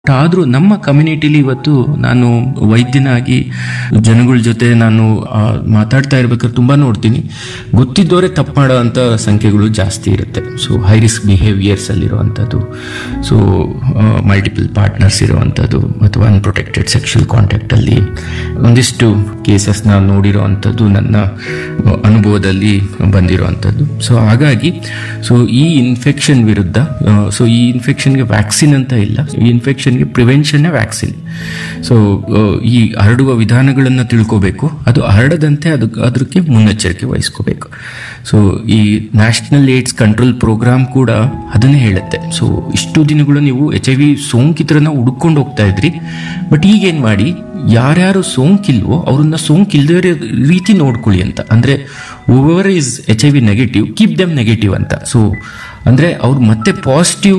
ಆದರೂ ನಮ್ಮ ಕಮ್ಯುನಿಟಿಲಿ ಇವತ್ತು ನಾನು ವೈದ್ಯನಾಗಿ ಜನಗಳ ಜೊತೆ ನಾನು ಆ, ಮಾತಾಡ್ತಾ ಇರ್ಬೇಕಾದ್ರೆ ತುಂಬಾ ನೋಡ್ತೀನಿ ಗೊತ್ತಿದ್ದವರೇ ತಪ್ಪು ಮಾಡೋ ಅಂಥ ಸಂಖ್ಯೆಗಳು ಜಾಸ್ತಿ ಇರುತ್ತೆ ಸೊ ಹೈ ರಿಸ್ಕ್ ಬಿಹೇವಿಯರ್ಸ್ ಅಲ್ಲಿರುವಂಥದ್ದು ಸೊ ಮಲ್ಟಿಪಲ್ ಪಾರ್ಟ್ನರ್ಸ್ ಇರುವಂಥದ್ದು ಅಥವಾ ಅನ್ಪ್ರೊಟೆಕ್ಟೆಡ್ ಸೆಕ್ಷುವಲ್ ಕಾಂಟ್ಯಾಕ್ಟಲ್ಲಿ ಒಂದಿಷ್ಟು ಕೇಸಸ್ನ ನೋಡಿರೋ ಅಂಥದ್ದು ನನ್ನ ಅನುಭವದಲ್ಲಿ ಬಂದಿರುವಂಥದ್ದು ಸೊ ಹಾಗಾಗಿ ಸೊ ಈ ಇನ್ಫೆಕ್ಷನ್ ವಿರುದ್ಧ ಸೊ ಈ ಇನ್ಫೆಕ್ಷನ್ಗೆ ವ್ಯಾಕ್ಸಿನ್ ಅಂತ ಇಲ್ಲ ಈ ಇನ್ಫೆಕ್ಷನ್ಗೆ ಪ್ರಿವೆನ್ಷನ್ನೇ ವ್ಯಾಕ್ಸಿನ್ ಸೊ ಈ ಹರಡುವ ವಿಧಾನಗಳನ್ನು ತಿಳ್ಕೋಬೇಕು ಅದು ಹರಡದಂತೆ ಅದು ಅದಕ್ಕೆ ಮುನ್ನೆಚ್ಚರಿಕೆ ವಹಿಸ್ಕೋಬೇಕು ಸೊ ಈ ನ್ಯಾಷನಲ್ ಏಡ್ಸ್ ಕಂಟ್ರೋಲ್ ಪ್ರೋಗ್ರಾಮ್ ಕೂಡ ಅದನ್ನೇ ಹೇಳುತ್ತೆ ಸೊ ಇಷ್ಟು ದಿನಗಳು ನೀವು ಎಚ್ ಐ ವಿ ಸೋಂಕಿತರನ್ನ ಹುಡ್ಕೊಂಡು ಹೋಗ್ತಾ ಇದ್ರಿ ಬಟ್ ಈಗೇನು ಮಾಡಿ ಯಾರ್ಯಾರು ಸೋಂಕಿಲ್ವೋ ಅವ್ರನ್ನ ಸೋಂಕಿಲ್ದೇ ಇರೋ ರೀತಿ ನೋಡ್ಕೊಳ್ಳಿ ಅಂತ ಅಂದ್ರೆ over is H I V negative keep them negative ಅಂತ ಸೊ ಅಂದ್ರೆ ಅವ್ರು ಮತ್ತೆ ಪಾಸಿಟಿವ್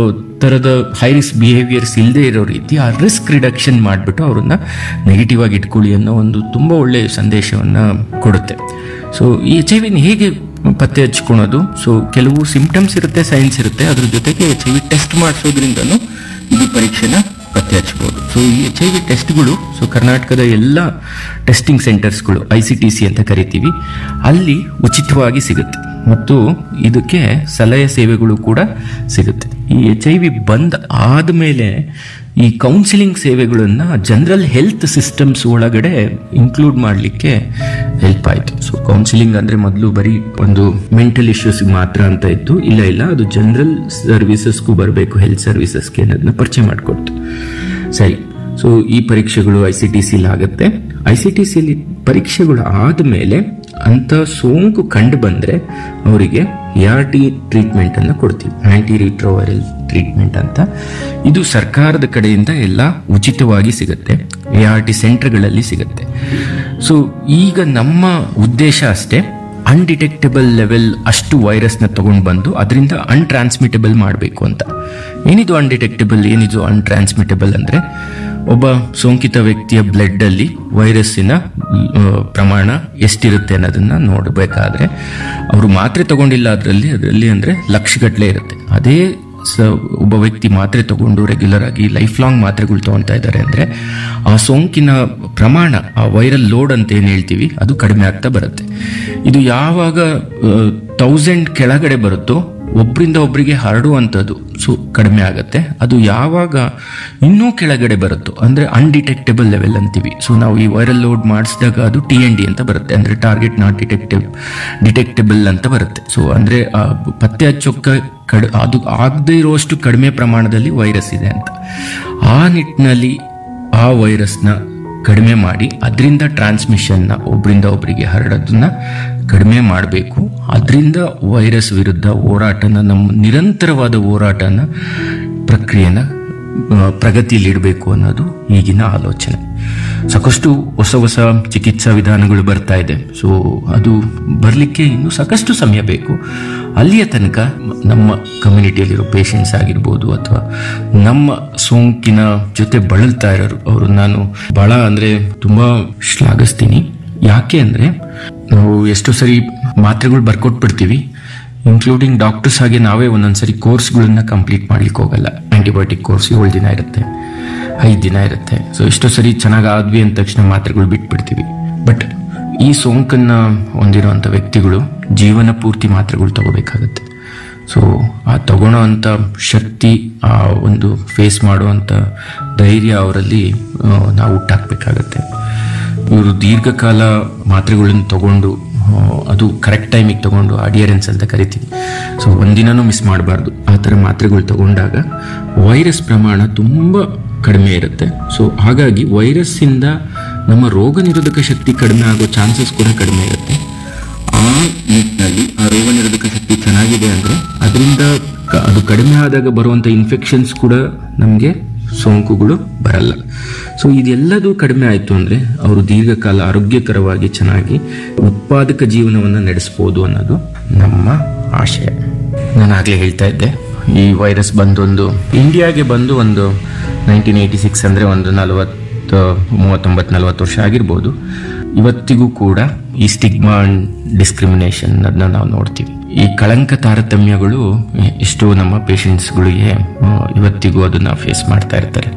ತರದ ಹೈ ರಿಸ್ಕ್ ಬಿಹೇವಿಯರ್ಸ್ ಇಲ್ಲದೆ ಇರೋ ರೀತಿ ಆ ರಿಸ್ಕ್ ರಿಡಕ್ಷನ್ ಮಾಡಿಬಿಟ್ಟು ಅವ್ರನ್ನ ನೆಗೆಟಿವ್ ಆಗಿ ಇಟ್ಕೊಳ್ಳಿ ಅನ್ನೋ ಒಂದು ತುಂಬ ಒಳ್ಳೆಯ ಸಂದೇಶವನ್ನ ಕೊಡುತ್ತೆ ಸೊ ಈ ಎಚ್ ಐ ವಿನ ಹೇಗೆ ಪತ್ತೆ ಹಚ್ಕೊಳೋದು ಸೊ ಕೆಲವು ಸಿಂಪ್ಟಮ್ಸ್ ಇರುತ್ತೆ ಸೈನ್ಸ್ ಇರುತ್ತೆ ಅದ್ರ ಜೊತೆಗೆ ಎಚ್ ಐ ವಿ ಟೆಸ್ಟ್ ಮಾಡಿಸೋದ್ರಿಂದನೂ ಈ ಪರೀಕ್ಷೆನ ಪತ್ತೆ ಹಚ್ಬೋದು ಸೊ ಈ ಎಚ್ ಐ ವಿ ಟೆಸ್ಟ್ಗಳು ಸೊ ಕರ್ನಾಟಕದ ಎಲ್ಲ ಟೆಸ್ಟಿಂಗ್ ಸೆಂಟರ್ಸ್ಗಳು ಐ ಸಿ ಟಿ ಸಿ ಅಂತ ಕರಿತೀವಿ ಅಲ್ಲಿ ಉಚಿತವಾಗಿ ಸಿಗುತ್ತೆ ಮತ್ತು ಇದಕ್ಕೆ ಸಲಹೆ ಸೇವೆಗಳು ಕೂಡ ಸಿಗುತ್ತೆ ಈ ಎಚ್ ಐ ವಿ ಬಂದ್ ಆದಮೇಲೆ ಈ ಕೌನ್ಸಿಲಿಂಗ್ ಸೇವೆಗಳನ್ನು ಜನರಲ್ ಹೆಲ್ತ್ ಸಿಸ್ಟಮ್ಸ್ ಒಳಗಡೆ ಇನ್ಕ್ಲೂಡ್ ಮಾಡಲಿಕ್ಕೆ ಹೆಲ್ಪ್ ಆಯಿತು ಸೊ ಕೌನ್ಸಿಲಿಂಗ್ ಅಂದರೆ ಮೊದಲು ಬರೀ ಒಂದು ಮೆಂಟಲ್ ಇಶ್ಯೂಸ್ ಮಾತ್ರ ಅಂತ ಇತ್ತು ಇಲ್ಲ ಇಲ್ಲ ಅದು ಜನರಲ್ ಸರ್ವಿಸಸ್ಗೂ ಬರಬೇಕು ಹೆಲ್ತ್ ಸರ್ವಿಸಸ್ಗೆ ಅನ್ನೋದನ್ನ ಪರಿಚಯ ಮಾಡಿಕೊಡ್ತು ಸರಿ ಸೊ ಈ ಪರೀಕ್ಷೆಗಳು ಐ ಸಿ ಟಿ ಸಿಲಿ ಆಗುತ್ತೆ ಐ ಸಿ ಟಿ ಸಿಲಿ ಪರೀಕ್ಷೆಗಳು ಆದಮೇಲೆ ಅಂತ ಸೋಂಕು ಕಂಡು ಬಂದರೆ ಅವರಿಗೆ ಎ ಆರ್ ಟಿ ಟ್ರೀಟ್ಮೆಂಟ್ ಅನ್ನು ಕೊಡ್ತೀವಿ ಆಂಟಿ ರಿಟ್ರೋವೈರಲ್ ಟ್ರೀಟ್ಮೆಂಟ್ ಅಂತ ಇದು ಸರ್ಕಾರದ ಕಡೆಯಿಂದ ಎಲ್ಲ ಉಚಿತವಾಗಿ ಸಿಗುತ್ತೆ ಎ ಆರ್ ಟಿ ಸೆಂಟರ್ಗಳಲ್ಲಿ ಸಿಗುತ್ತೆ ಸೊ ಈಗ ನಮ್ಮ ಉದ್ದೇಶ ಅಷ್ಟೇ ಅನ್ಡಿಟೆಕ್ಟಬಲ್ ಲೆವೆಲ್ ಅಷ್ಟು ವೈರಸ್ನ ತಗೊಂಡು ಬಂದು ಅದರಿಂದ ಅನ್ಟ್ರಾನ್ಸ್ಮಿಟಬಲ್ ಮಾಡಬೇಕು ಅಂತ ಏನಿದು ಅನ್ಡಿಟೆಕ್ಟಬಲ್ ಏನಿದು ಅನ್ಟ್ರಾನ್ಸ್ಮಿಟಬಲ್ ಅಂದರೆ ಒಬ್ಬ ಸೋಂಕಿತ ವ್ಯಕ್ತಿಯ ಬ್ಲಡ್ ಅಲ್ಲಿ ವೈರಸ್ಸಿನ ಆ, ಪ್ರಮಾಣ ಎಷ್ಟಿರುತ್ತೆ ಅನ್ನೋದನ್ನ ನೋಡಬೇಕಾದ್ರೆ ಅವರು ಮಾತ್ರೆ ತಗೊಂಡಿಲ್ಲ ಅದರಲ್ಲಿ ಅದರಲ್ಲಿ ಅಂದರೆ ಲಕ್ಷಗಟ್ಟಲೆ ಇರುತ್ತೆ ಅದೇ ಸ ಒಬ್ಬ ವ್ಯಕ್ತಿ ಮಾತ್ರೆ ತಗೊಂಡು ರೆಗ್ಯುಲರ್ ಆಗಿ ಲೈಫ್ ಲಾಂಗ್ ಮಾತ್ರೆಗಳು ತಗೊಳ್ತಾ ಇದ್ದಾರೆ ಅಂದರೆ ಆ ಸೋಂಕಿನ ಪ್ರಮಾಣ ಆ ವೈರಲ್ ಲೋಡ್ ಅಂತ ಏನು ಹೇಳ್ತೀವಿ ಅದು ಕಡಿಮೆ ಆಗ್ತಾ ಬರುತ್ತೆ ಇದು ಯಾವಾಗ ತೌಸಂಡ್ ಕೆಳಗಡೆ ಬರುತ್ತೋ ಒಬ್ಬರಿಂದ ಒಬ್ಬರಿಗೆ ಹರಡುವಂಥದ್ದು ಸೊ ಕಡಿಮೆ ಆಗುತ್ತೆ ಅದು ಯಾವಾಗ ಇನ್ನೂ ಕೆಳಗಡೆ ಬರುತ್ತೋ ಅಂದರೆ ಅನ್ಡಿಟೆಕ್ಟಬಲ್ ಲೆವೆಲ್ ಅಂತೀವಿ ಸೊ ನಾವು ಈ ವೈರಲ್ ಲೋಡ್ ಮಾಡಿಸಿದಾಗ ಅದು ಟಿ ಎನ್ ಡಿ ಅಂತ ಬರುತ್ತೆ ಅಂದರೆ ಟಾರ್ಗೆಟ್ ನಾಟ್ ಡಿಟೆಕ್ಟಿವ್ ಡಿಟೆಕ್ಟಬಲ್ ಅಂತ ಬರುತ್ತೆ ಸೊ ಅಂದರೆ ಪತ್ತೆ ಹಚ್ಚೋಕ್ಕೆ ಕಡ್ ಅದು ಆಗದೇ ಇರುವಷ್ಟು ಕಡಿಮೆ ಪ್ರಮಾಣದಲ್ಲಿ ವೈರಸ್ ಇದೆ ಅಂತ ಆ ನಿಟ್ಟಿನಲ್ಲಿ ಆ ವೈರಸ್ನ ಕಡಿಮೆ ಮಾಡಿ ಅದರಿಂದ ಟ್ರಾನ್ಸ್ಮಿಷನ್ನ ಒಬ್ಬರಿಂದ ಒಬ್ಬರಿಗೆ ಹರಡೋದನ್ನ ಕಡಿಮೆ ಮಾಡಬೇಕು ಅದರಿಂದ ವೈರಸ್ ವಿರುದ್ಧ ಹೋರಾಟನ ನಮ್ಮ ನಿರಂತರವಾದ ಹೋರಾಟನ ಪ್ರಕ್ರಿಯೆನ ಆ, ಪ್ರಗತಿಯಲ್ಲಿಡಬೇಕು ಅನ್ನೋದು ಈಗಿನ ಆಲೋಚನೆ ಸಾಕಷ್ಟು ಹೊಸ ಹೊಸ ಚಿಕಿತ್ಸಾ ವಿಧಾನಗಳು ಬರ್ತಾ ಇದೆ ಸೊ ಅದು ಬರಲಿಕ್ಕೆ ಇನ್ನೂ ಸಾಕಷ್ಟು ಸಮಯ ಬೇಕು ಅಲ್ಲಿಯ ತನಕ ನಮ್ಮ ಕಮ್ಯುನಿಟಿಯಲ್ಲಿರೋ ಪೇಷಂಟ್ಸ್ ಆಗಿರ್ಬೋದು ಅಥವಾ ನಮ್ಮ ಸೋಂಕಿನ ಜೊತೆ ಬಳಲ್ತಾ ಇರೋರು ಅವರು ನಾನು ಬಹಳ ಅಂದರೆ ತುಂಬ ಶ್ಲಾಘಿಸ್ತೀನಿ ಯಾಕೆ ಅಂದರೆ ನಾವು ಎಷ್ಟೋ ಸರಿ ಮಾತ್ರೆಗಳು ಬರ್ಕೊಟ್ಬಿಡ್ತೀವಿ ಇನ್ಕ್ಲೂಡಿಂಗ್ ಡಾಕ್ಟರ್ಸ್ ಹಾಗೆ ನಾವೇ ಒಂದೊಂದ್ಸರಿ ಕೋರ್ಸ್ಗಳನ್ನ ಕಂಪ್ಲೀಟ್ ಮಾಡ್ಲಿಕ್ಕೆ ಹೋಗಲ್ಲ ಆಂಟಿಬಯೋಟಿಕ್ ಕೋರ್ಸ್ ಏಳು ದಿನ ಇರುತ್ತೆ ಐದು ದಿನ ಇರುತ್ತೆ ಸೊ ಎಷ್ಟೋ ಸರಿ ಚೆನ್ನಾಗಿ ಆದ್ವಿ ಅಂದ ತಕ್ಷಣ ಮಾತ್ರೆಗಳು ಬಿಟ್ಬಿಡ್ತೀವಿ ಬಟ್ ಈ ಸೋಂಕನ್ನ ಹೊಂದಿರುವಂಥ ವ್ಯಕ್ತಿಗಳು ಜೀವನ ಪೂರ್ತಿ ಮಾತ್ರೆಗಳು ತಗೋಬೇಕಾಗತ್ತೆ ಸೊ ಆ ತಗೊಳ್ಳೋ ಅಂಥ ಶಕ್ತಿ ಆ ಒಂದು ಫೇಸ್ ಮಾಡುವಂಥ ಧೈರ್ಯ ಅವರಲ್ಲಿ ಆ, ನಾವು ಹುಟ್ಟಾಕ್ಬೇಕಾಗತ್ತೆ ಇವರು ದೀರ್ಘಕಾಲ ಮಾತ್ರೆಗಳನ್ನು ತಗೊಂಡು ಆ, ಅದು ಕರೆಕ್ಟ್ ಟೈಮಿಗೆ ತಗೊಂಡು ಅಡಿಯರೆನ್ಸ್ ಅಂತ ಕರಿತೀವಿ ಸೊ ಒಂದಿನನೂ ಮಿಸ್ ಮಾಡಬಾರ್ದು ಆ ಥರ ಮಾತ್ರೆಗಳು ತಗೊಂಡಾಗ ವೈರಸ್ ಪ್ರಮಾಣ ತುಂಬ ಕಡಿಮೆ ಇರುತ್ತೆ ಸೊ ಹಾಗಾಗಿ ವೈರಸ್ಸಿಂದ ನಮ್ಮ ರೋಗ ನಿರೋಧಕ ಶಕ್ತಿ ಕಡಿಮೆ ಆಗೋ ಚಾನ್ಸಸ್ ಕೂಡ ಕಡಿಮೆ ಇರುತ್ತೆ ಆ ನಿಟ್ಟಿನಲ್ಲಿ ಆ ರೋಗ ನಿರೋಧಕ ಶಕ್ತಿ ಚೆನ್ನಾಗಿದೆ ಅಂದರೆ ಅದರಿಂದ ಕ- ಅದು ಕಡಿಮೆ ಆದಾಗ ಬರುವಂಥ ಇನ್ಫೆಕ್ಷನ್ಸ್ ಕೂಡ ನಮಗೆ ಸೋಂಕುಗಳು ಬರಲ್ಲ ಸೊ ಇದೆಲ್ಲದೂ ಕಡಿಮೆ ಆಯಿತು ಅಂದರೆ ಅವರು ದೀರ್ಘಕಾಲ ಆರೋಗ್ಯಕರವಾಗಿ ಚೆನ್ನಾಗಿ ಉತ್ಪಾದಕ ಜೀವನವನ್ನು ನಡೆಸ್ಬೋದು ಅನ್ನೋದು ನಮ್ಮ ಆಶಯ ನಾನು ಆಗಲೇ ಹೇಳ್ತಾ ಇದ್ದೆ ಈ ವೈರಸ್ ಬಂದೊಂದು ಇಂಡಿಯಾಗೆ ಬಂದು ಒಂದು ನೈನ್ಟೀನ್ ಏಯ್ಟಿ ಸಿಕ್ಸ್ ಅಂದರೆ ಒಂದು ನಲವತ್ತು ಮೂವತ್ತೊಂಬತ್ತು ನಲವತ್ತು ವರ್ಷ ಆಗಿರ್ಬೋದು ಇವತ್ತಿಗೂ ಕೂಡ ಈ ಸ್ಟಿಗ್ಮಾ ಡಿಸ್ಕ್ರಿಮಿನೇಷನ್ ಅದನ್ನ ನಾವು ನೋಡ್ತೀವಿ ಈ ಕಳಂಕ ತಾರತಮ್ಯಗಳು ಎಷ್ಟೋ ನಮ್ಮ ಪೇಷಂಟ್ಸ್ಗಳಿಗೆ ಇವತ್ತಿಗೂ ಅದನ್ನ ಫೇಸ್ ಮಾಡ್ತಾ ಇರ್ತಾರೆ